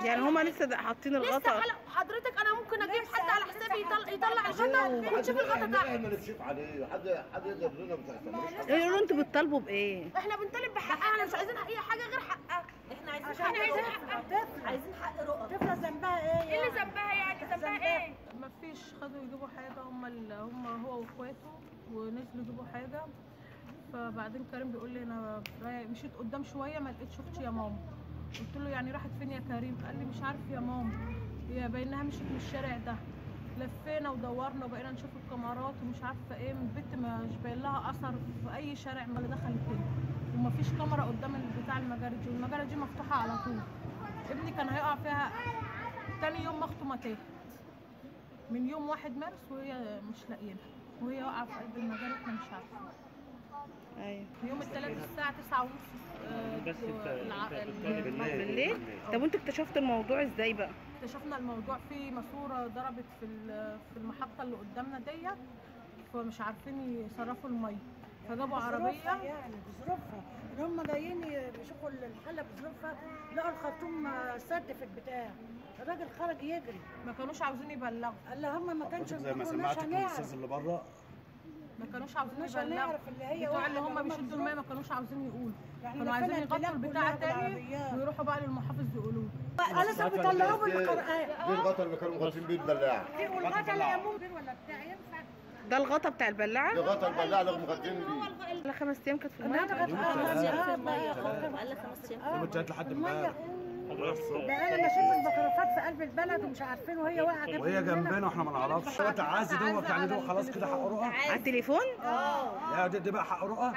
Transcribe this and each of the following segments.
يعني هما لسه ده- حاطين لسه الغطا حلق حضرتك انا ممكن اجيب حد على حسابي يطلع, يطلع الغطا ونشوف الغطا تحت احنا نكشف عليه حد حد يقدر لنا ما تحصلش يقولوا انتوا بتطالبوا بايه احنا بنطالب بحقها احنا مش عايزين اي حاجه غير حقها احنا عايزين احنا حق عايزين رؤى حقها عايزين حق رؤى طفله ذنبها ايه ايه اللي ذنبها يعني ذنبها ايه ما فيش خدوا يجيبوا حاجه هم ال... هم هو واخواته ونزلوا يجيبوا حاجه فبعدين كريم بيقول لي انا رايح- مشيت قدام شويه ما لقيتش اختي يا ماما قلت له يعني راحت فين يا كريم قال لي مش عارف يا ماما هي باينها مشيت من الشارع ده لفينا ودورنا وبقينا نشوف الكاميرات ومش عارفه ايه من البت مش باين لها اثر في اي شارع ما دخلت هنا ومفيش كاميرا قدام بتاع المجاري دي والمجاري دي مفتوحه على طول ابني كان هيقع فيها تاني يوم ما اخته ما تاهت من يوم واحد مارس وهي مش لاقيينها وهي واقعه في قلب المجال احنا مش عارفين ايوه يوم الثلاث الساعه 9 ونص بس انت انت بتطالب الناس بالليل طب وانتوا اكتشفتوا الموضوع ازاي بقى اكتشفنا الموضوع في ماسوره ضربت في ال- في المحطه اللي قدامنا ديت فمش عارفين يصرفوا الميه فجابوا بظروفها عربيه يعني بظروفها ان هم جايين يشوفوا الحاله بظروفها لقوا الخرطوم سد في البتاع الراجل خرج يجري ما كانوش عاوزين يبلغوا قال لها هم ما كانش زي ما كناش سمعت هنعرف الاستاذ اللي بره ما كانوش عاوزين مش يبلغوا هنعرف اللي هي بتوع اللي واحدة هم هم بيشدوا الميه ما بظروف. كانوش عاوزين يقولوا يعني كانوا عايزين لفينا يغطوا البلاد البتاع كلها تاني بالعربيات. ويروحوا بقى للمحافظ يقولوا له انا لسه بيطلعوه دي بالقران دي الغطا اللي كانوا مغطين بيه البلاعه والغدا لا يموت ولا بتاع ينفع ده الغطا بتاع دي البلاعه غطا البلاعه اللي مغطين بيه لا خمس ايام كانت في انا الميه كنت في الميه بقى لك خمس ايام يوم التلات لحد امبارح ده انا ماشيين بالميكروفات في قلب البلد ومش عارفين وهي واقعه جنب وهي مننا. جنبنا واحنا ما نعرفش هو تعازي دوت يعني ده خلاص كده حق رؤى على التليفون يا دي, دي بقى حق رؤى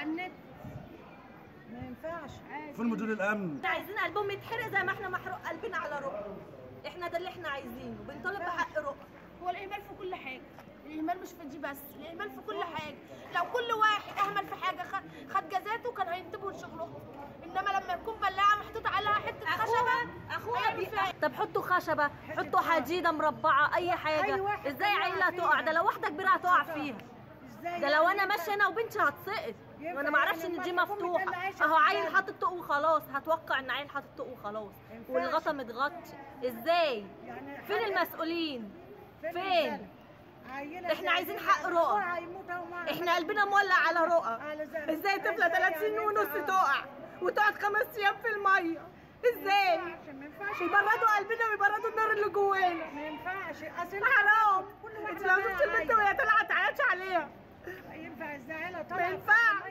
ما ينفعش فين مدير الامن احنا عايزين قلبهم يتحرق زي ما احنا محروق قلبنا على رؤى احنا ده اللي احنا عايزينه بنطالب بحق رؤى هو الاهمال في كل حاجه الاهمال مش في دي بس الاهمال في كل حاجه لو كل واحد اهمل في حاجه خد, خد جزاته كان هينتبهوا لشغلهم انما لما يكون بلاعه محطوط عليها حته خشبه اخوها هيعمل فيها إيه؟ طب حطوا خشبه حطوا حديده مربعه اي أي حاجه واحد ازاي هيقع عيله فيها. تقع ده لو واحده كبيره هتقع فيها ازاي ده لو انا ماشيه انا وبنتي هتسقط ينفع وانا ما اعرفش يعني ان دي لما تكون مفتوحه متقلة عايشة اهو في عيل البلد. حاطط طوق وخلاص هتوقع ان عيل حاطط طوق وخلاص ينفعش. والغطا متغطي ازاي يعني فين حاجة- المسؤولين فين فين الرجالة؟ عيلة إحنا زي عايزين دي حق رؤى. أخوها هيموت أهو معاها. احنا قلبنا مولع على رؤى على زي- ازاي طفله إزاي 3 سنين يعني ونص ينفع؟ تقع وتقعد خمس ايام في الميه ازاي ما ينفعش- ما ينفعش بيبردوا قلبنا ويبردوا النار اللي جوانا ما ينفعش اصل حرام كل انت واحدة لو شفت البنت معاها وهي طالعه تعيطش عليها ينفع ازاي عيله ما طالعه ينفعش